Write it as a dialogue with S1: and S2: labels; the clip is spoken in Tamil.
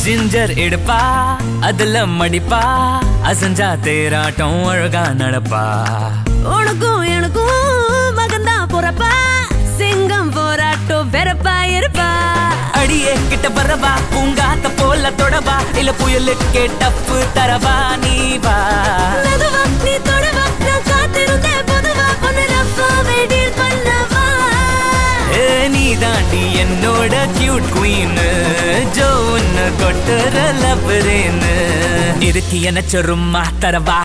S1: ஜிஞ்சர் எடுப்பா அதுல மடிப்பா அசஞ்சா தேராட்டம் அழகா நடப்பா
S2: உனக்கும் எனக்கும் மகந்தா போறப்பா சிங்கம் போராட்டம் வெறப்பா இருப்பா
S1: அடியே கிட்ட வரவா பூங்காத்த போல தொடவா இல்ல புயலுக்கே டப்பு தரவா நீ வா
S2: மெதுவா நீ தொடவா நான் காத்திருந்தேன் பொதுவா பொண்ணு ரஃபாவே டீல் பண்ணவா
S1: ஏ, நீ தாண்டி என்னோட கியூட் குவீன் ஜோ உன்னை கொட்டுற லவ்ரேன்னு இருக்கு என்ன சொருமா தரவா